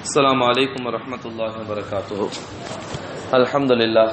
السلام عليكم ورحمة الله وبركاته الحمد لله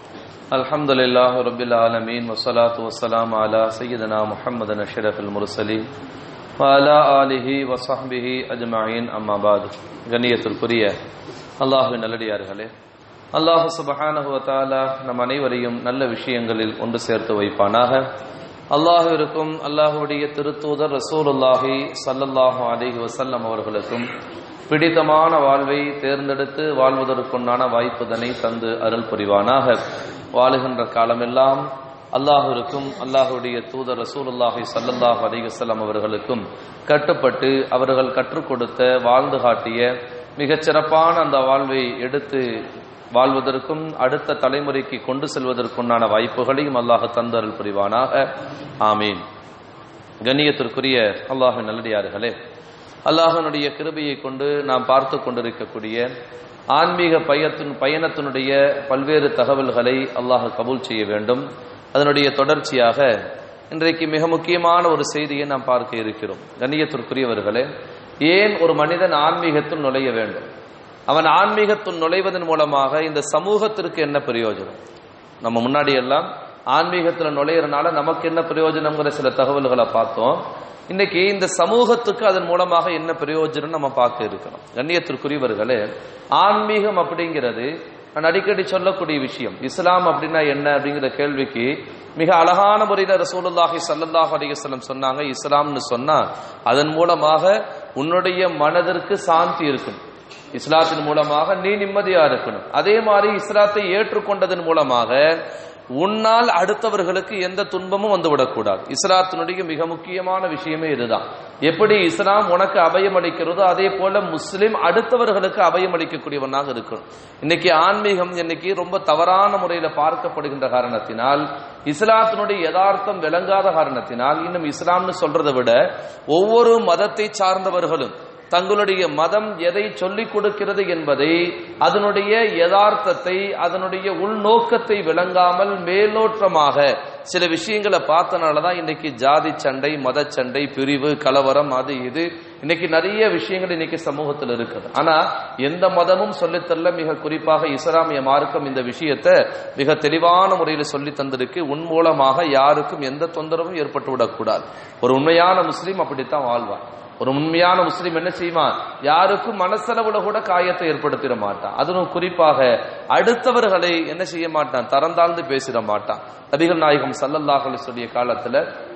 الحمد لله رب العالمين والصلاة والسلام على سيدنا محمد أشرف المرسلين وعلى آله وصحبه أجمعين أما بعد கண்ணியத்திற்குரிய அல்லாஹுவின் நல்லடியார்களே அல்லாஹு சுபஹானஹு வ தஆலா நம் அனைவரையும் நல்ல விஷயங்களில் ஒன்று சேர்த்து வைப்பானாக அல்லாஹுவிற்கும் அல்லாஹுடைய திருத்தூதர் ரசூலுல்லாஹி ஸல்லல்லாஹு அலைஹி வஸல்லம் அவர்களுக்கும் பிடித்தமான வாழ்வை தேர்ந்தெடுத்து வாழ்வதற்குண்டான வாய்ப்புதனை தந்து அருள் புரிவானாக வாழுகின்ற காலமெல்லாம் அல்லாஹுவிற்கும் அல்லாஹுடைய தூதர் ரசூலுல்லாஹி ஸல்லல்லாஹு அலைஹி வஸல்லம் அவர்களுக்கும் கட்டுப்பட்டு அவர்கள் கற்றுக் கொடுத்த வாழ்ந்து காட்டிய மிகச் சிறப்பான அந்த வாழ்வை எடுத்து வாழ்வதற்கும் அடுத்த தலைமுறைக்கு கொண்டு செல்வதற்குண்டான வாய்ப்புகளையும் அல்லாஹ் தந்தருள் புரிவானாக ஆமீன் கண்ணியத்திற்குரிய அல்லாஹ் நல்லடியார்களே அல்லாஹனுடைய கிருபையை கொண்டு நாம் பார்த்து கொண்டிருக்கக்கூடிய ஆன்மீக பயத்தின் பயணத்தினுடைய பல்வேறு தகவல்களை அல்லாஹ் கபூல் செய்ய வேண்டும் அதனுடைய தொடர்ச்சியாக இன்றைக்கு மிக முக்கியமான ஒரு செய்தியை நாம் பார்க்க இருக்கிறோம் கண்ணியத்திற்குரியவர்களே ஏன் ஒரு மனிதன் ஆன்மீகத்தில் நுழைய வேண்டும் அவன் ஆன்மீகத்துள் நுழைவதன் மூலமாக இந்த சமூகத்திற்கு என்ன பிரயோஜனம் நம்ம முன்னாடி எல்லாம் ஆன்மீகத்தில் நுழையிறனால நமக்கு என்ன பிரயோஜனம்ங்கிற சில தகவல்களை பார்த்தோம் இன்னைக்கு இந்த சமூகத்துக்கு அதன் மூலமாக என்ன பிரயோஜனம் நம்ம பார்க்க இருக்கிறோம் கண்ணியத்திற்குரியவர்களே ஆன்மீகம் அப்படிங்கிறது நான் அடிக்கடி சொல்லக்கூடிய விஷயம் இஸ்லாம் அப்படின்னா என்ன அப்படிங்கிற கேள்விக்கு மிக அழகான முறையில ரசூலுல்லாஹி சல்லல்லாஹு அலைஹி வஸல்லம் சொன்னாங்க இஸ்லாம்னு சொன்னா அதன் மூலமாக உன்னுடைய மனதிற்கு சாந்தி இருக்கும் இஸ்லாத்தின் மூலமாக நீ நிம்மதியா இருக்கணும் அதே மாதிரி இஸ்லாத்தை ஏற்றுக்கொண்டதன் மூலமாக உன்னால் அடுத்தவர்களுக்கு எந்த துன்பமும் வந்து விடக்கூடாது இஸ்லாத்தினுடைய மிக முக்கியமான விஷயமே இதுதான் எப்படி இஸ்லாம் உனக்கு அபயம் அளிக்கிறதோ அதே போல முஸ்லிம் அடுத்தவர்களுக்கு அபயம் அளிக்கக்கூடியவனாக இருக்கணும் இன்னைக்கு ஆன்மீகம் இன்னைக்கு ரொம்ப தவறான முறையில பார்க்கப்படுகின்ற காரணத்தினால் இஸ்லாத்தினுடைய யதார்த்தம் விளங்காத காரணத்தினால் இன்னும் இஸ்லாம்னு சொல்றதை விட ஒவ்வொரு மதத்தை சார்ந்தவர்களும் தங்களுடைய மதம் எதை சொல்லிக் கொடுக்கிறது என்பதை அதனுடைய யதார்த்தத்தை அதனுடைய உள்நோக்கத்தை விளங்காமல் மேலோற்றமாக சில விஷயங்களை பார்த்தனாலதான் இன்னைக்கு ஜாதி சண்டை மத சண்டை பிரிவு கலவரம் அது இது இன்னைக்கு நிறைய விஷயங்கள் இன்னைக்கு சமூகத்தில் இருக்குது ஆனா எந்த மதமும் சொல்லித்தரல மிக குறிப்பாக இஸ்லாமிய மார்க்கம் இந்த விஷயத்தை மிக தெளிவான முறையில் சொல்லி தந்திருக்கு உன் மூலமாக யாருக்கும் எந்த தொந்தரவும் ஏற்பட்டு விடக்கூடாது ஒரு உண்மையான முஸ்லீம் அப்படித்தான் வாழ்வார் ஒரு உண்மையான முஸ்லீம் என்ன செய்வான் யாருக்கும் மனசளவுல கூட காயத்தை ஏற்படுத்திட மாட்டான் அதுவும் குறிப்பாக அடுத்தவர்களை என்ன செய்ய மாட்டான் தரந்தாழ்ந்து பேசிட மாட்டான் நபிகள் நாயகம் சல்லல்லாஹ் சொல்லிய காலத்துல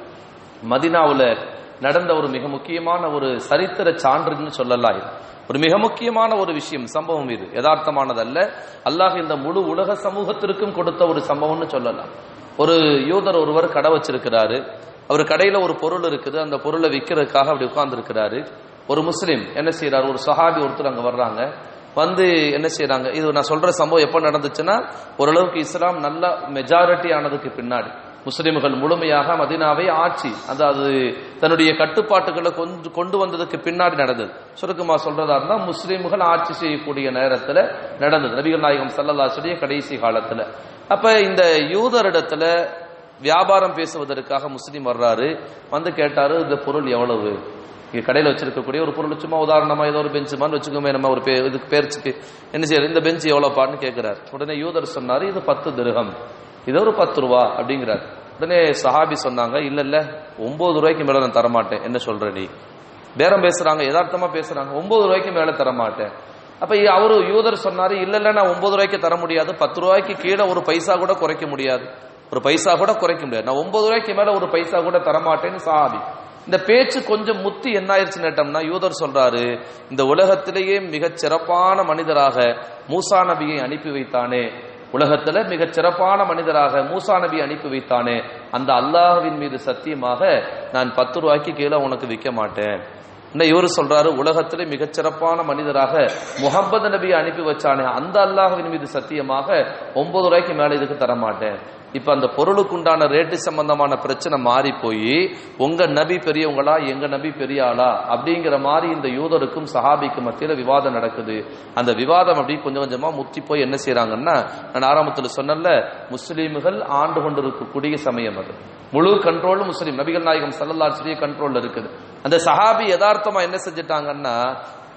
மதினாவுல நடந்த ஒரு மிக முக்கியமான ஒரு சரித்திர சான்றுன்னு சொல்லலாம் இது ஒரு மிக முக்கியமான ஒரு விஷயம் சம்பவம் இது யதார்த்தமானதல்ல அல்லாஹ் இந்த முழு உலக சமூகத்திற்கும் கொடுத்த ஒரு சம்பவம்னு சொல்லலாம் ஒரு யூதர் ஒருவர் கடை வச்சிருக்கிறாரு அவர் கடையில ஒரு பொருள் இருக்குது அந்த பொருளை விற்கிறதுக்காக அப்படி உட்கார்ந்து இருக்கிறாரு ஒரு முஸ்லீம் என்ன செய்யறாரு ஒரு சஹாபி ஒருத்தர் அங்க வர்றாங்க வந்து என்ன செய்யறாங்க இது நான் சொல்ற சம்பவம் எப்ப நடந்துச்சுன்னா ஓரளவுக்கு இஸ்லாம் நல்ல மெஜாரிட்டி ஆனதுக்கு பின்னாடி முஸ்லிம்கள் முழுமையாக மதினாவை ஆட்சி அதாவது தன்னுடைய கட்டுப்பாட்டுகளை கொண்டு கொண்டு வந்ததுக்கு பின்னாடி நடந்தது சுருக்கமா சொல்றதா இருந்தா முஸ்லிம்கள் ஆட்சி செய்யக்கூடிய நேரத்துல நடந்தது நபிகள் நாயகம் சல்லல்லாசுடைய கடைசி காலத்துல அப்ப இந்த யூதரிடத்துல வியாபாரம் பேசுவதற்காக முஸ்லீம் வர்றாரு வந்து கேட்டாரு இந்த பொருள் எவ்வளவு இங்க கடையில் வச்சிருக்கக்கூடிய ஒரு பொருள் சும்மா உதாரணமா ஏதோ ஒரு பெஞ்ச் மாதிரி வச்சுக்கோமே நம்ம ஒரு பே இதுக்கு பேர்ச்சுக்கு என்ன செய்யறது இந்த பெஞ்ச் எவ்வளோப்பான்னு கேட்கிறார் உடனே யூதர் சொன்னாரு இது பத்து திருகம் இது ஒரு பத்து ரூபா அப்படிங்கிறார் உடனே சஹாபி சொன்னாங்க இல்ல இல்ல ஒன்பது ரூபாய்க்கு மேல நான் தரமாட்டேன் என்ன சொல்ற நீ பேரம் பேசுறாங்க யதார்த்தமா பேசுறாங்க ஒன்பது ரூபாய்க்கு மேல தரமாட்டேன் அப்ப அவரு யூதர் சொன்னாரு இல்ல இல்ல நான் ஒன்பது ரூபாய்க்கு தர முடியாது பத்து ரூபாய்க்கு கீழே ஒரு பைசா கூட குறைக்க முடியாது ஒரு பைசா கூட குறைக்க முடியாது நான் ஒன்பது ரூபாய்க்கு மேல ஒரு பைசா கூட தரமாட்டேன்னு சாபி இந்த பேச்சு கொஞ்சம் முத்தி என்ன ஆயிடுச்சு நேட்டம்னா யூதர் சொல்றாரு இந்த உலகத்திலேயே மிகச் சிறப்பான மனிதராக மூசா நபியை அனுப்பி வைத்தானே உலகத்துல மிகச் சிறப்பான மனிதராக மூசா நபி அனுப்பி வைத்தானே அந்த அல்லாஹுவின் மீது சத்தியமாக நான் பத்து ரூபாய்க்கு கீழே உனக்கு விற்க மாட்டேன் இந்த இவரு சொல்றாரு உலகத்திலே மிகச் சிறப்பான மனிதராக முகமது நபியை அனுப்பி வச்சானே அந்த அல்லாஹுவின் மீது சத்தியமாக ஒன்பது ரூபாய்க்கு மேல இதுக்கு தரமாட்டேன் இப்ப அந்த பொருளுக்கு உண்டான ரேட்டு சம்பந்தமான பிரச்சனை மாறி போய் உங்க நபி பெரியவங்களா எங்க நபி பெரிய ஆளா அப்படிங்கிற மாதிரி இந்த யூதருக்கும் சஹாபிக்கு மத்தியில விவாதம் நடக்குது அந்த விவாதம் அப்படி கொஞ்சம் கொஞ்சமா முத்தி போய் என்ன செய்யறாங்கன்னா நான் ஆரம்பத்துல சொன்னல முஸ்லீம்கள் ஆண்டு கொண்டிருக்கக்கூடிய சமயம் அது முழு கண்ட்ரோல் முஸ்லீம் நபிகள் நாயகம் சல்லல்லா கண்ட்ரோல்ல இருக்குது அந்த சஹாபி யதார்த்தமா என்ன செஞ்சிட்டாங்கன்னா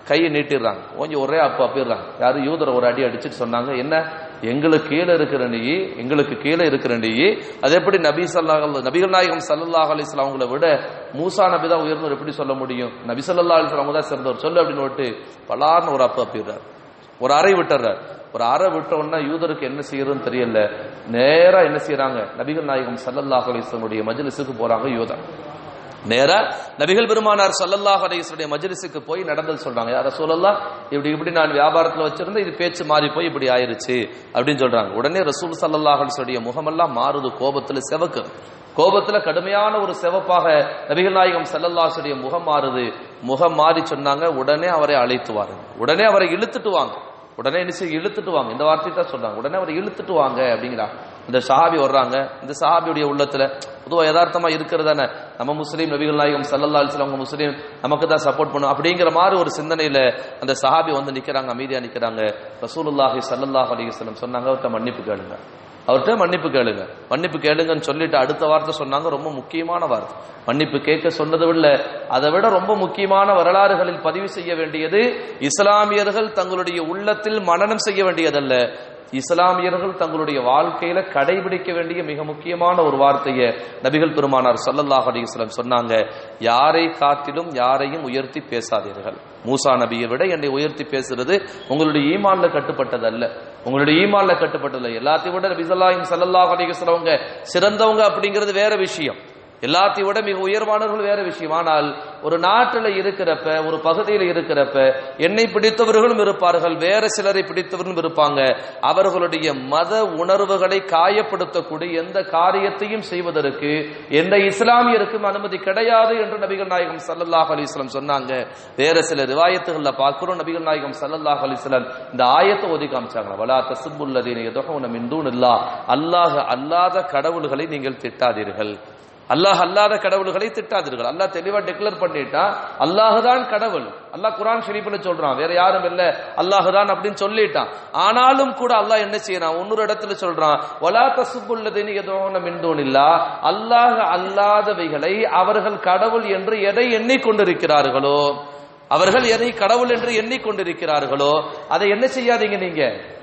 கையை நீட்டிடுறாங்க கொஞ்சம் ஒரே அப்பா போயிடுறாங்க யாரும் யூதரை ஒரு அடி அடிச்சுட்டு சொன்னாங்க என்ன எங்களுக்கு கீழே இருக்கிற நீ எங்களுக்கு கீழே இருக்கிற நீ அது எப்படி நபி சல்லாஹ் நபிகள் நாயகம் சல்லல்லாஹ் அலிஸ்லாம் அவங்கள விட மூசா நபி தான் உயர்ந்தவர் எப்படி சொல்ல முடியும் நபி சல்லா அலிஸ்லாம் அவங்க தான் சிறந்தவர் சொல்லு அப்படின்னு விட்டு பலார்னு ஒரு அப்பா போயிடுறாரு ஒரு அறை விட்டுறாரு ஒரு அறை விட்ட உடனே யூதருக்கு என்ன செய்யறதுன்னு தெரியல நேரா என்ன செய்யறாங்க நபிகள் நாயகம் சல்லல்லாஹ் அலிஸ்லமுடைய மஜ்லிஸுக்கு போறாங்க யூதா நேரா நபிகள் பெருமானார் சல்லல்லாஹ் அலைஹிஸ்ஸுடைய மஜ்லிஸுக்கு போய் நடந்தது சொல்றாங்க யார சொல்லலாம் இப்படி இப்படி நான் வியாபாரத்துல வச்சிருந்தேன் இது பேச்சு மாறி போய் இப்படி ஆயிருச்சு அப்படின்னு சொல்றாங்க உடனே ரசூல் சல்லல்லாஹ் அலைஹிஸ்ஸுடைய முகமெல்லாம் மாறுது கோபத்துல செவக்கு கோபத்துல கடுமையான ஒரு செவப்பாக நபிகள் நாயகம் சல்லல்லாஹுடைய முகம் மாறுது முகம் மாறி சொன்னாங்க உடனே அவரை அழைத்து வாருங்க உடனே அவரை இழுத்துட்டு வாங்க உடனே என்ன செய்ய இழுத்துட்டு வாங்க இந்த வார்த்தை தான் சொல்றாங்க உடனே அவரை இழுத்துட்டு வாங்க அப்படிங்கிறாங்க இந்த சஹாபி வர்றாங்க இந்த சஹாபியுடைய உள்ளத்துல பொதுவா யதார்த்தமா இருக்கிறதானே நம்ம முஸ்லீம் நபிகள் நாயகம் சல்லல்லா அலிஸ்லாம் அவங்க முஸ்லீம் நமக்கு தான் சப்போர்ட் பண்ணும் அப்படிங்கிற மாதிரி ஒரு சிந்தனையில அந்த சஹாபி வந்து நிக்கிறாங்க அமைதியா நிக்கிறாங்க ரசூலுல்லாஹி சல்லல்லாஹு அலைஹி வஸல்லம் சொன்னாங்க அவர்கிட்ட மன்னிப்பு கேளுங்க அவர்கிட்ட மன்னிப்பு கேளுங்க மன்னிப்பு கேளுங்கன்னு சொல்லிட்டு அடுத்த வார்த்தை சொன்னாங்க ரொம்ப முக்கியமான வார்த்தை மன்னிப்பு கேட்க சொன்னதை விட அதை விட ரொம்ப முக்கியமான வரலாறுகளில் பதிவு செய்ய வேண்டியது இஸ்லாமியர்கள் தங்களுடைய உள்ளத்தில் மனனம் செய்ய வேண்டியதல்ல இஸ்லாமியர்கள் தங்களுடைய வாழ்க்கையில கடைபிடிக்க வேண்டிய மிக முக்கியமான ஒரு வார்த்தையை நபிகள் பெருமானார் ஸல்லல்லாஹு அலைஹி வஸல்லம் சொன்னாங்க யாரை காட்டிலும் யாரையும் உயர்த்தி பேசாதீர்கள் மூசா நபியை விட என்னை உயர்த்தி பேசுறது உங்களுடைய ஈமான்ல கட்டுப்பட்டதல்ல உங்களுடைய ஈமான்ல கட்டுப்பட்டதல்ல எல்லாத்தையும் விட நபி ஸல்லல்லாஹு ஸல்லல்லாஹு அலைஹி வஸல்லம் அவங்க சிறந்தவங்க அப்படிங்கிறது வேற விஷயம் எல்லாத்தையும் விட மிக உயர்வானவர்கள் வேற விஷயம் ஆனால் ஒரு நாட்டில் இருக்கிறப்ப ஒரு பகுதியில் இருக்கிறப்ப என்னை பிடித்தவர்களும் இருப்பார்கள் வேற சிலரை பிடித்தவர்களும் இருப்பாங்க அவர்களுடைய மத உணர்வுகளை காயப்படுத்தக்கூடிய எந்த காரியத்தையும் செய்வதற்கு எந்த இஸ்லாமியருக்கும் அனுமதி கிடையாது என்று நபிகள் நாயகம் சல்லல்லாஹ் அலிஸ்லாம் சொன்னாங்க வேற சில ரிவாயத்துகள்ல பார்க்கிறோம் நபிகள் நாயகம் சல்லல்லாஹ் அலிஸ்லாம் இந்த ஆயத்தை ஒதுக்கி காமிச்சாங்களா வலா தசுபுல்லதீன எதோன மிந்தூன் இல்லா அல்லாஹ் அல்லாத கடவுள்களை நீங்கள் திட்டாதீர்கள் அல்லாஹ் அல்லாத கடவுள்களை திட்டாதீர்கள் அல்லாஹ் தெளிவா டிக்ளேர் பண்ணிட்டா அல்லாஹ் தான் கடவுள் அல்லாஹ் குரான் ஷெரீஃப்ல சொல்றான் வேற யாரும் இல்ல அல்லாஹ் தான் அப்படின்னு சொல்லிட்டான் ஆனாலும் கூட அல்லாஹ் என்ன செய்யறான் இன்னொரு இடத்துல சொல்றான் வலா தசுபுல்லதின் எதோன மின்தூன் இல்லா அல்லாஹ் அல்லாதவைகளை அவர்கள் கடவுள் என்று எதை எண்ணிக்கொண்டிருக்கிறார்களோ அவர்கள் எதை கடவுள் என்று எண்ணிக்கொண்டிருக்கிறார்களோ அதை என்ன செய்யாதீங்க நீங்க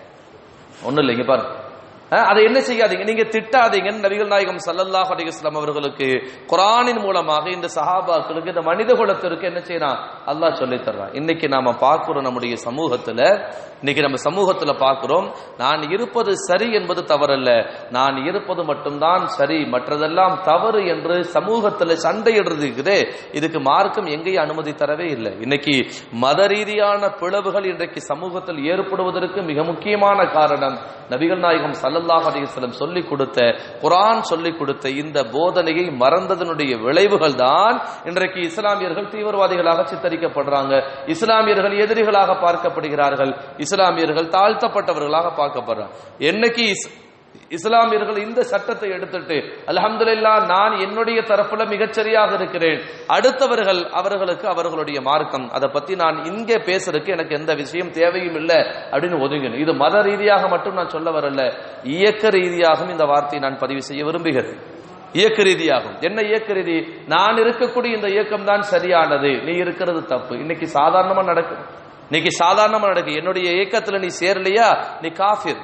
ஒண்ணு இல்லைங்க பாருங்க அஹ், அதை என்ன செய்யாதீங்க நீங்க திட்டாதீங்கன்னு நபிகள் நாயகம் ஸல்லல்லாஹு அலைஹி வஸல்லம் அவர்களுக்கு குர்ஆனின் மூலமாக இந்த சஹாபாக்களுக்கு இந்த மனித குலத்திற்கு என்ன செய்யறான் அல்லாஹ் சொல்லி தர்றான் இன்னைக்கு நாம பார்க்கிறோம் நம்முடைய சமூகத்துல இன்னைக்கு நம்ம சமூகத்துல பார்க்கிறோம் நான் இருப்பது சரி என்பது தவறல்ல நான் இருப்பது மட்டும்தான் சரி மற்றதெல்லாம் தவறு என்று சமூகத்துல சண்டையிடுறது இருக்குதே இதுக்கு மார்க்கம் எங்கேயும் அனுமதி தரவே இல்லை இன்னைக்கு மத ரீதியான பிளவுகள் இன்றைக்கு சமூகத்தில் ஏற்படுவதற்கு மிக முக்கியமான காரணம் நபிகள் நாயகம் ஸல்லல்லாஹு அலைஹி வஸல்லம் சொல்லிக் கொடுத்த குர்ஆன் சொல்லிக் கொடுத்த இந்த போதனையை மறந்ததனுடைய விளைவுகள் தான் இன்றைக்கு இஸ்லாமியர்கள் தீவிரவாதிகளாக சித்தரிக்கப்படுறாங்க இஸ்லாமியர்கள் எதிரிகளாக பார்க்கப்படுகிறார்கள் இஸ்லாமியர்கள் தாழ்த்தப்பட்டவர்களாக பார்க்கப்படுறாங்க என்னைக்கு இஸ்- இஸ்லாமியர்கள் இந்த சட்டத்தை எடுத்துட்டு அல்ஹம்துலில்லாஹ் நான் என்னுடைய தரப்புல மிகச்சரியாக இருக்கிறேன் அடுத்தவர்கள் அவர்களுக்கு அவர்களுடைய மார்க்கம் அதை பத்தி நான் இங்கே பேசுறதுக்கு எனக்கு எந்த விஷயம் தேவையும் இல்லை அப்படின்னு ஒதுங்கணும் இது மத ரீதியாக மட்டும் நான் சொல்ல வரல இயக்க ரீதியாகவும் இந்த வார்த்தையை நான் பதிவு செய்ய விரும்புகிறேன் இயக்க ரீதியாகும் என்ன இயக்க ரீதி நான் இருக்கக்கூடிய இந்த இயக்கம் தான் சரியானது நீ இருக்கிறது தப்பு இன்னைக்கு சாதாரணமா நடக்குது இன்னைக்கு சாதாரணமா நடக்கு என்னுடைய இயக்கத்துல நீ சேரலையா நீ காஃபிர்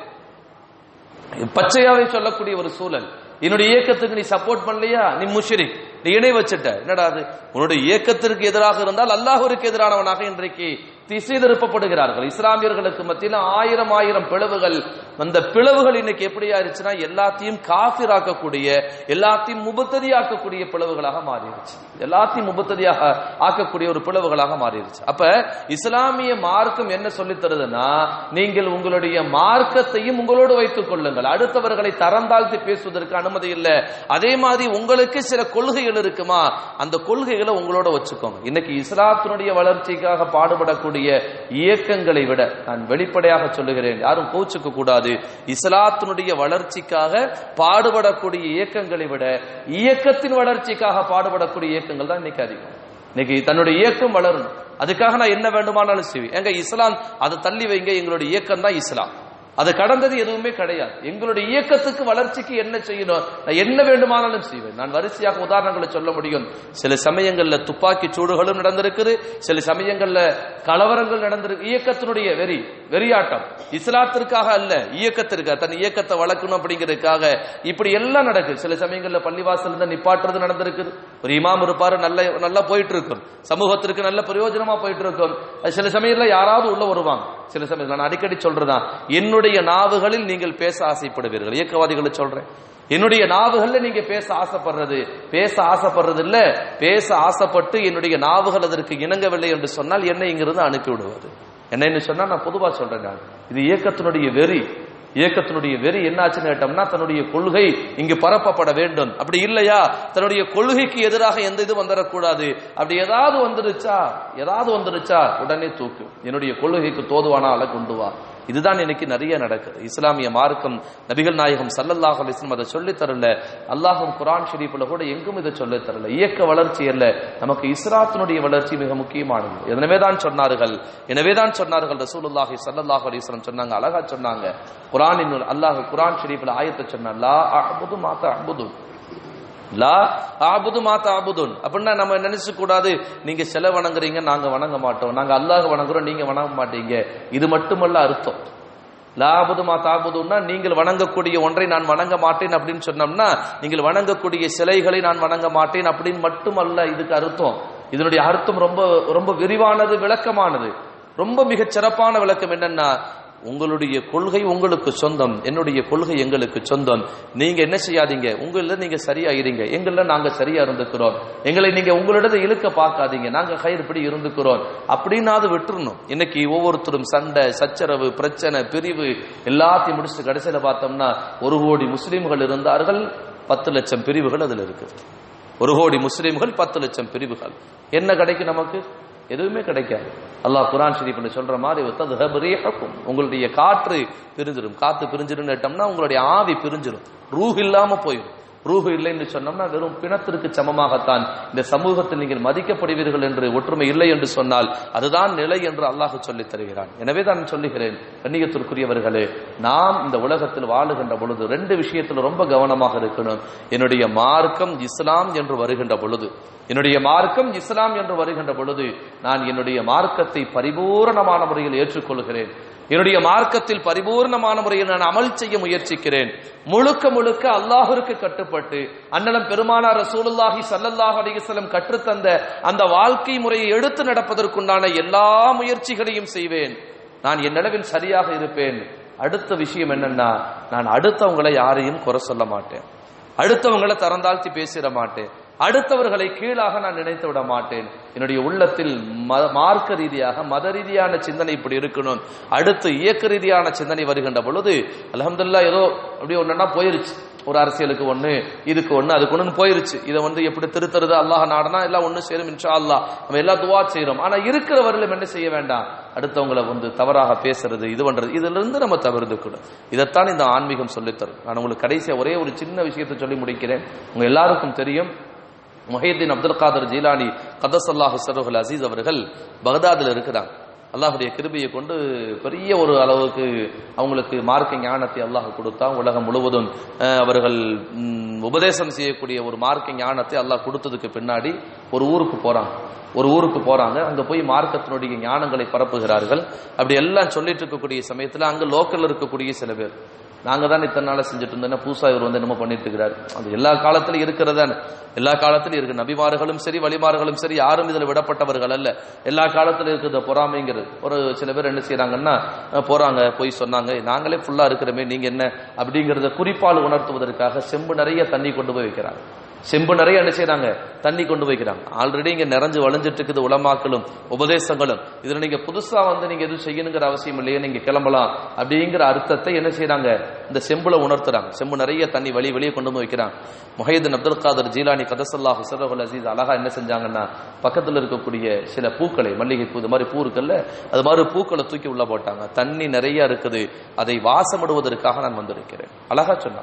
பச்சையாவே சொல்லக்கூடிய ஒரு சூழல் என்னுடைய இயக்கத்துக்கு நீ சப்போர்ட் பண்ணலையா நீ முஷரிக் நீ இணை வச்சுட்ட என்னடா அது உன்னுடைய இயக்கத்திற்கு எதிராக இருந்தால் அல்லாஹ்விற்கு எதிரானவனாக இன்றைக்கு திசை திருப்பப்படுகிறார்கள் இஸ்லாமியர்களுக்கு மத்தியில் ஆயிரம் ஆயிரம் பிளவுகள் அந்த பிளவுகள் இன்னைக்கு எப்படி ஆயிருச்சுன்னா எல்லாத்தையும் காஃபிராக்கக்கூடிய எல்லாத்தையும் முபத்ததியாக்கக்கூடிய பிளவுகளாக மாறிடுச்சு எல்லாத்தையும் முபத்ததியாக ஆக்கக்கூடிய ஒரு பிளவுகளாக மாறிடுச்சு அப்ப இஸ்லாமிய மார்க்கம் என்ன சொல்லித் தருதுன்னா நீங்கள் உங்களுடைய மார்க்கத்தையும் உங்களோடு வைத்துக் கொள்ளுங்கள் அடுத்தவர்களை தரம் தாழ்த்தி பேசுவதற்கு அனுமதி இல்லை அதே மாதிரி உங்களுக்கு சில கொள்கைகள் இருக்குமா அந்த கொள்கைகளை உங்களோட வச்சுக்கோங்க இன்னைக்கு இஸ்லாத்தினுடைய வளர்ச்சிக்காக பாடுபடக்கூடிய இயக்கங்களை விட நான் வெளிப்படையாக சொல்லுகிறேன் யாரும் கோச்சுக்க கூடாது இஸ்லாத்தினுடைய வளர்ச்சிக்காக பாடுபடக்கூடிய இயக்கங்களை விட இயக்கத்தின் வளர்ச்சிக்காக பாடுபடக்கூடிய இயக்கங்கள் தான் இன்னைக்கு அதிகம் இன்னைக்கு தன்னுடைய இயக்கம் வளரணும் அதுக்காக நான் என்ன வேண்டுமானாலும் செய்வேன் எங்க இஸ்லாம் அதை தள்ளி வைங்க எங்களுடைய இயக்கம் தான் இஸ்லாம் அது கடந்தது எதுவுமே கிடையாது எங்களுடைய இயக்கத்துக்கு வளர்ச்சிக்கு என்ன செய்யணும் நான் என்ன வேண்டுமானாலும் செய்வேன் நான் வரிசையாக உதாரணங்களை சொல்ல முடியும் சில சமயங்கள்ல துப்பாக்கி சூடுகளும் நடந்திருக்குது சில சமயங்கள்ல கலவரங்கள் நடந்திருக்கு இயக்கத்தினுடைய வெறி வெறியாட்டம் இஸ்லாத்திற்காக அல்ல இயக்கத்திற்காக தன் இயக்கத்தை வளர்க்கணும் அப்படிங்கிறதுக்காக இப்படி எல்லாம் நடக்குது சில சமயங்கள்ல பள்ளிவாசல் இருந்து நிப்பாட்டுறது நடந்திருக்குது ஒரு இமாம் இருப்பாரு நல்ல நல்லா போயிட்டு இருக்கும் சமூகத்திற்கு நல்ல பிரயோஜனமா போயிட்டு இருக்கும் அது சில சமயத்துல யாராவது உள்ள வருவாங்க சில சமயம் நான் அடிக்கடி சொல்றதான் என்னுடைய நாவுகளில் நீங்கள் பேச ஆசைப்படுவீர்கள் இயக்கவாதிகளை சொல்றேன் என்னுடைய நாவுகள்ல நீங்க பேச ஆசைப்படுறது பேச ஆசைப்படுறது இல்ல பேச ஆசைப்பட்டு என்னுடைய நாவுகள் அதற்கு இணங்கவில்லை என்று சொன்னால் என்னை இங்கிருந்து அனுப்பி விடுவது என்னன்னு சொன்னா நான் பொதுவா சொல்றேன் நான் இது இயக்கத்தினுடைய வெறி இயக்கத்தினுடைய வெறி என்னாச்சுன்னு கேட்டோம்னா தன்னுடைய கொள்கை இங்கு பரப்பப்பட வேண்டும் அப்படி இல்லையா தன்னுடைய கொள்கைக்கு எதிராக எந்த இது வந்துடக்கூடாது அப்படி ஏதாவது வந்துருச்சா ஏதாவது வந்துருச்சா உடனே தூக்கு என்னுடைய கொள்கைக்கு தோதுவான ஆளை கொண்டு வா இதுதான் இன்னைக்கு நிறைய நடக்குது இஸ்லாமிய மார்க்கம் நபிகள் நாயகம் சல்லல்லாஹ் அலிஸ்லம் அதை சொல்லித் தரல அல்லாஹும் குரான் ஷெரீஃப்ல கூட எங்கும் இதை சொல்லித் தரல இயக்க வளர்ச்சி அல்ல நமக்கு இஸ்லாத்தினுடைய வளர்ச்சி மிக முக்கியமானது எனவேதான் சொன்னார்கள் எனவேதான் சொன்னார்கள் ரசூலுல்லாஹி சல்லல்லாஹு அலிஸ்லம் சொன்னாங்க அழகா சொன்னாங்க குரானின் அல்லாஹ் குரான் ஷெரீஃப்ல ஆயத்தை சொன்னா லா அஹ்புது மாத்த அஹ்புது லா ஆபுது மாத்த ஆபுதுன் அப்படின்னா நம்ம நினைச்சு கூடாது நீங்க சில வணங்குறீங்க நாங்க வணங்க மாட்டோம் நாங்க அல்லாஹ் வணங்குறோம் நீங்க வணங்க மாட்டீங்க இது மட்டுமல்ல அர்த்தம் லாபுது மா தாபுதுன்னா நீங்கள் வணங்கக்கூடிய ஒன்றை நான் வணங்க மாட்டேன் அப்படின்னு சொன்னோம்னா நீங்கள் வணங்கக்கூடிய சிலைகளை நான் வணங்க மாட்டேன் அப்படின்னு மட்டுமல்ல இதுக்கு அர்த்தம் இதனுடைய அர்த்தம் ரொம்ப ரொம்ப விரிவானது விளக்கமானது ரொம்ப மிகச் சிறப்பான விளக்கம் என்னன்னா உங்களுடைய கொள்கை உங்களுக்கு சொந்தம் என்னுடைய கொள்கை எங்களுக்கு சொந்தம் நீங்க என்ன செய்யாதீங்க உங்கள நீங்க சரியா இருங்க எங்கள நாங்க சரியா இருந்துக்கிறோம் எங்களை நீங்க உங்களிடத்தை இழுக்க பார்க்காதீங்க நாங்க கயிறுபடி இருந்துக்கிறோம் அப்படின்னாவது விட்டுறணும் இன்னைக்கு ஒவ்வொருத்தரும் சண்டை சச்சரவு பிரச்சனை பிரிவு எல்லாத்தையும் முடிச்சுட்டு கடைசியில பார்த்தோம்னா ஒரு கோடி முஸ்லிம்கள் இருந்தார்கள் பத்து லட்சம் பிரிவுகள் அதுல இருக்குது ஒரு கோடி முஸ்லிம்கள் பத்து லட்சம் பிரிவுகள் என்ன கிடைக்கும் நமக்கு எதுவுமே கிடைக்காது அல்லாஹ் குரான் ஷரீஃப்ல சொல்ற மாதிரி ததுஹபரீஹக்கும் உங்களுடைய காற்று பிரிஞ்சிடும் காத்து பிரிஞ்சிடும் கேட்டோம்னா உங்களுடைய ஆவி பிரிஞ்சிடும் ரூஹ் இல்லாம போயிடும் ரூஹ் இல்லைன்னு சொன்னோம்னா வெறும் பிணத்திற்கு சமமாகத்தான் இந்த சமூகத்தில் நீங்கள் மதிக்கப்படுவீர்கள் என்று ஒற்றுமை இல்லை என்று சொன்னால் அதுதான் நிலை என்று அல்லாஹ் சொல்லித் தருகிறான் எனவே தான் சொல்லுகிறேன் கண்ணியத்திற்குரியவர்களே நாம் இந்த உலகத்தில் வாழுகின்ற பொழுது ரெண்டு விஷயத்தில் ரொம்ப கவனமாக இருக்கணும் என்னுடைய மார்க்கம் இஸ்லாம் என்று வருகின்ற பொழுது என்னுடைய மார்க்கம் இஸ்லாம் என்று வருகின்ற பொழுது நான் என்னுடைய மார்க்கத்தை பரிபூரணமான முறையில் ஏற்றுக்கொள்கிறேன் என்னுடைய மார்க்கத்தில் பரிபூர்ணமான முறையில் நான் அமல் செய்ய முயற்சிக்கிறேன் முழுக்க முழுக்க அல்லாஹிற்கு கட்டுப்பட்டு அண்ணலம் பெருமானார் ரசூலுல்லாஹி சல்லல்லாஹு அலைஹி வஸல்லம் கற்றுத்தந்த அந்த வாழ்க்கை முறையை எடுத்து நடப்பதற்குண்டான எல்லா முயற்சிகளையும் செய்வேன் நான் என் நிலவில் சரியாக இருப்பேன் அடுத்த விஷயம் என்னன்னா நான் அடுத்தவங்களை யாரையும் குறை சொல்ல மாட்டேன் அடுத்தவங்களை தரந்தாழ்த்தி பேசிட மாட்டேன் அடுத்தவர்களை கீழாக நான் நினைத்து விட மாட்டேன் என்னுடைய உள்ளத்தில் ம- மார்க்க ரீதியாக மத ரீதியான சிந்தனை இப்படி இருக்கணும் அடுத்து இயக்க ரீதியான சிந்தனை வருகின்ற பொழுது அல்ஹம்துலில்லாஹ் ஏதோ அப்படியே ஒன்னா போயிருச்சு ஒரு அரசியலுக்கு ஒண்ணு இதுக்கு ஒண்ணு அதுக்கு ஒண்ணு போயிருச்சு இதை வந்து எப்படி திருத்துறது அல்லாஹ் நாடனா எல்லாம் ஒண்ணு சேரும் இன்ஷா அல்லாஹ் நம்ம எல்லாம் துவா செய்யறோம் ஆனா இருக்கிற வரலும் என்ன செய்ய வேண்டாம் அடுத்தவங்களை வந்து தவறாக பேசுறது இது பண்றது இதுல இருந்து நம்ம தவிர்த்துக்கணும் இதைத்தான் இந்த ஆன்மீகம் சொல்லித்தரும் நான் உங்களுக்கு கடைசியா ஒரே ஒரு சின்ன விஷயத்தை சொல்லி முடிக்கிறேன் உங்க எல்லாருக்கும் தெரியும் முஹைதீன் அப்துல் காதர் ஜீலானி கதசல்லாஹு சருஹல் அசீஸ் அவர்கள் பகதாதுல இருக்கிறாங்க அல்லாஹுடைய கிருபையை கொண்டு பெரிய ஒரு அளவுக்கு அவங்களுக்கு மார்க்க ஞானத்தை அல்லாஹ் கொடுத்தா உலகம் முழுவதும் அஹ், அவர்கள் ம், உபதேசம் செய்யக்கூடிய ஒரு மார்க்க ஞானத்தை அல்லாஹ் கொடுத்ததுக்கு பின்னாடி ஒரு ஊருக்கு போறாங்க ஒரு ஊருக்கு போறாங்க அங்க போய் மார்க்கத்தினுடைய ஞானங்களை பரப்புகிறார்கள் அப்படி எல்லாம் சொல்லிட்டு இருக்கக்கூடிய சமயத்துல அங்க லோக்கல்ல இருக்கக்கூடிய சில பேர் நாங்க தான் இத்தனை நாளா செஞ்சுட்டு இருந்தோம் பூசா இவர் வந்து என்னமோ பண்ணிட்டு இருக்கிறார் அது எல்லா காலத்திலும் இருக்கிறதான எல்லா காலத்திலும் இருக்கு நபிமார்களும் சரி வழிமார்களும் சரி யாரும் இதுல விடப்பட்டவர்கள் அல்ல எல்லா காலத்திலும் இருக்குது பொறாமைங்கிறது ஒரு சில பேர் என்ன செய்யறாங்கன்னா அஹ், போறாங்க போய் சொன்னாங்க நாங்களே ஃபுல்லா இருக்கிறோமே நீங்க என்ன அப்படிங்கறத குறிப்பால் உணர்த்துவதற்காக செம்பு நிறைய தண்ணி கொண்டு போய் வைக்கிறாங்க செம்பு நிறைய என்ன செய்றாங்க தண்ணி கொண்டு வைக்கிறாங்க ஆல்ரெடி இங்க நிறைஞ்சு வளைஞ்சிட்டு இருக்குது உலமாக்களும் உபதேசங்களும் இதுல நீங்க புதுசா வந்து நீங்க எதுவும் செய்யணுங்கிற அவசியம் இல்லையே நீங்க கிளம்பலாம் அப்படிங்கிற அர்த்தத்தை என்ன செய்றாங்க இந்த செம்புல உணர்த்துறாங்க செம்பு நிறைய தண்ணி வெளியே வெளியே கொண்டு போய் வைக்கிறாங்க முஹைதீன் அப்துல் காதர் ஜீலானி கதசல்லா ஹுசரகுல் அசீஸ் அழகா என்ன செஞ்சாங்கன்னா பக்கத்துல இருக்கக்கூடிய சில பூக்களை மல்லிகை பூ இது மாதிரி பூ இருக்குல்ல அது மாதிரி பூக்களை தூக்கி உள்ள போட்டாங்க தண்ணி நிறைய இருக்குது அதை வாசமிடுவதற்காக நான் வந்திருக்கிறேன் அழகா சொன்னான்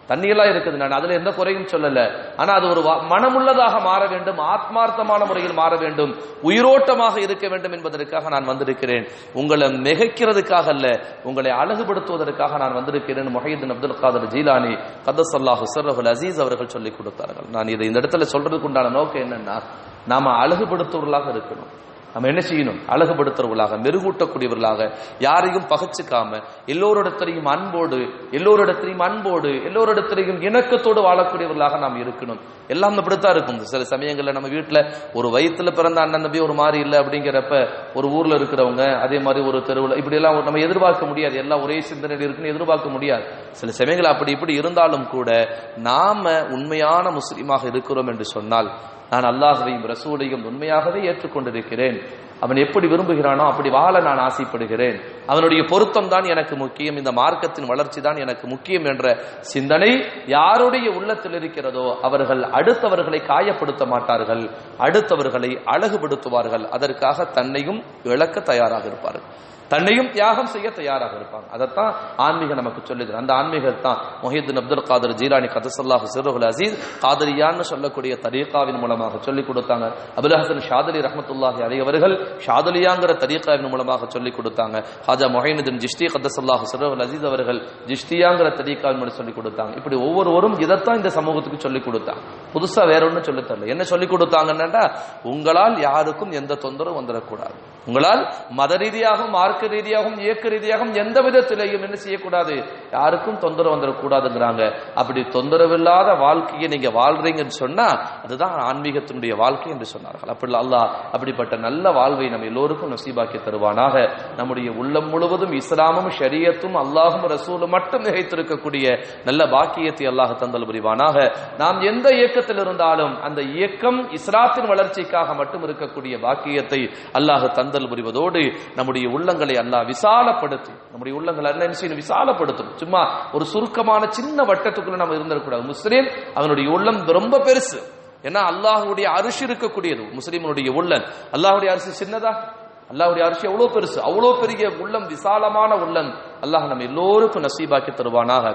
தண்ணியெல்லாம் இருக்குது நான் அதுல எந்த குறையும் சொல்லல ஆனா அது ஒரு வா- மனமுள்ளதாக மாற வேண்டும் ஆத்மார்த்தமான முறையில் மாற வேண்டும் உயிரோட்டமாக இருக்க வேண்டும் என்பதற்காக நான் வந்திருக்கிறேன் உங்களை மிகைக்கிறதுக்காக அல்ல உங்களை அழகுபடுத்துவதற்காக நான் வந்திருக்கிறேன் முஹைதீன் அப்துல் காதர் ஜீலானி கதசல்லாஹு சர்ரஹுல் அசீஸ் அவர்கள் சொல்லிக் கொடுத்தார்கள் நான் இதை இந்த இடத்துல சொல்றதுக்கு உண்டான நோக்கம் என்னன்னா நாம அழகுபடுத்துவர்களாக இருக்கணும் நம்ம என்ன செய்யணும் அழகுபடுத்துறவர்களாக மெருகூட்டக்கூடியவர்களாக யாரையும் பகச்சுக்காம எல்லோரிடத்திலையும் அன்போடு எல்லோரிடத்திலையும் அன்போடு எல்லோரிடத்திலையும் இணக்கத்தோடு வாழக்கூடியவர்களாக நாம் இருக்கணும் எல்லாம் இப்படித்தான் இருக்கும் சில சமயங்கள்ல நம்ம வீட்டுல ஒரு வயித்துல பிறந்த அண்ணன் தம்பி ஒரு மாதிரி இல்லை அப்படிங்கிறப்ப ஒரு ஊர்ல இருக்கிறவங்க அதே மாதிரி ஒரு தெருவில் இப்படி எல்லாம் நம்ம எதிர்பார்க்க முடியாது எல்லாம் ஒரே சிந்தனையில் இருக்குன்னு எதிர்பார்க்க முடியாது சில சமயங்கள் அப்படி இப்படி இருந்தாலும் கூட நாம உண்மையான முஸ்லீமாக இருக்கிறோம் என்று சொன்னால் நான் அல்லாஹ்வையும் ரசூலையும் உண்மையாகவே ஏற்றுக்கொண்டிருக்கிறேன் அவன் எப்படி விரும்புகிறானோ அப்படி வாழ நான் ஆசைப்படுகிறேன் அவனுடைய பொருத்தம் தான் எனக்கு முக்கியம் இந்த மார்க்கத்தின் வளர்ச்சி தான் எனக்கு முக்கியம் என்ற சிந்தனை யாருடைய உள்ளத்தில் இருக்கிறதோ அவர்கள் அடுத்தவர்களை காயப்படுத்த மாட்டார்கள் அடுத்தவர்களை அழகுபடுத்துவார்கள் அதற்காக தன்னையும் இழக்க தயாராக இருப்பார்கள் தன்னையும் தியாகம் செய்ய தயாராக இருப்பாங்க அதைத்தான் ஆன்மீகம் நமக்கு சொல்லுது அந்த ஆன்மீகம் தான் மொஹிதுன் அப்துல் காதர் ஜீலானி கதசல்லாஹ் சிறுகுல் அசீஸ் காதரியான்னு சொல்லக்கூடிய தரீகாவின் மூலமாக சொல்லிக் கொடுத்தாங்க அபுல் ஹசன் ஷாதலி ரஹமத்துல்லாஹி அலி அவர்கள் ஷாதலியாங்கிற தரீகாவின் மூலமாக சொல்லிக் கொடுத்தாங்க ஹாஜா மொஹினுதீன் ஜிஷ்டி கதசல்லாஹ் சிறுகுல் அசீஸ் அவர்கள் ஜிஷ்டியாங்கிற தரீகாவின் மூலம் சொல்லிக் கொடுத்தாங்க இப்படி ஒவ்வொருவரும் இதைத்தான் இந்த சமூகத்துக்கு சொல்லிக் கொடுத்தாங்க புதுசா வேற ஒன்றும் சொல்லித் தரல என்ன சொல்லிக் கொடுத்தாங்கன்னா உங்களால் யாருக்கும் எந்த தொந்தரவும் வந்துடக்கூடாது உங்களால் மத ரீதியாகவும் மார்க்க ரீதியாகவும் இயக்க ரீதியாகவும் எந்த விதத்திலையும் என்ன செய்யக்கூடாது யாருக்கும் தொந்தரவு வந்துடக்கூடாதுங்கிறாங்க அப்படி தொந்தரவில்லாத வாழ்க்கையை நீங்க வாழ்றீங்கன்னு சொன்னா அதுதான் ஆன்மீகத்தினுடைய வாழ்க்கை என்று சொன்னார்கள் அப்படி அல்லாஹ் அப்படிப்பட்ட நல்ல வாழ்வை நம்ம எல்லோருக்கும் நசீபாக்கி தருவானாக நம்முடைய உள்ளம் முழுவதும் இஸ்லாமும் ஷரியத்தும் அல்லாஹும் ரசூலும் மட்டும் நிகழ்த்திருக்கக்கூடிய நல்ல பாக்கியத்தை அல்லாஹ் தந்தல் புரிவானாக நாம் எந்த இயக்கத்தில் இருந்தாலும் அந்த இயக்கம் இஸ்லாத்தின் வளர்ச்சிக்காக மட்டும் இருக்கக்கூடிய பாக்கியத்தை அல்லாஹ் தந்தல் புரிவதோடு நம்முடைய உள்ளங்களை அல்லாஹ் விசாலப்படுத்தி நம்முடைய உள்ளங்களை அல்ல என்ன செய்யணும் விசாலப்படுத்தணும் சும்மா ஒரு சுருக்கமான சின்ன வட்டத்துக்குள்ள நம்ம இருந்திடக்கூடாது முஸ்லீம் அவனுடைய உள்ளம் ரொம்ப பெருசு ஏன்னா அல்லாஹுடைய அரிசி இருக்கக்கூடியது முஸ்லீமனுடைய உள்ளம் அல்லாஹுடைய அரிசி சின்னதா அல்லாஹ்வுடைய அரிசி எவ்வளவு பெருசு அவ்வளவு பெரிய உள்ளம் விசாலமான உள்ளம் அல்லாஹ் நம்ம எல்லோருக்கும் நசீபாக்கி தருவானாக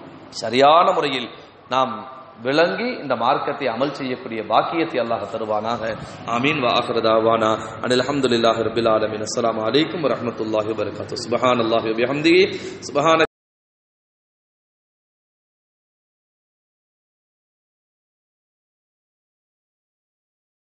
சரியான முறையில் நாம் விளங்கி இந்த மார்க்கத்தை அமல் செய்யக்கூடிய பாக்கியத்தை அல்லாஹ் தருவானாக ஆமீன் வா ஆஹிரு தாவானா அனில் அல்ஹம்துலில்லாஹி ரப்பில் ஆலமீன் அஸ்ஸலாமு அலைக்கும் வரஹ்மத்துல்லாஹி வபரகாத்துஹு சுப்ஹானல்லாஹி வபிஹம்திஹி சுப்ஹான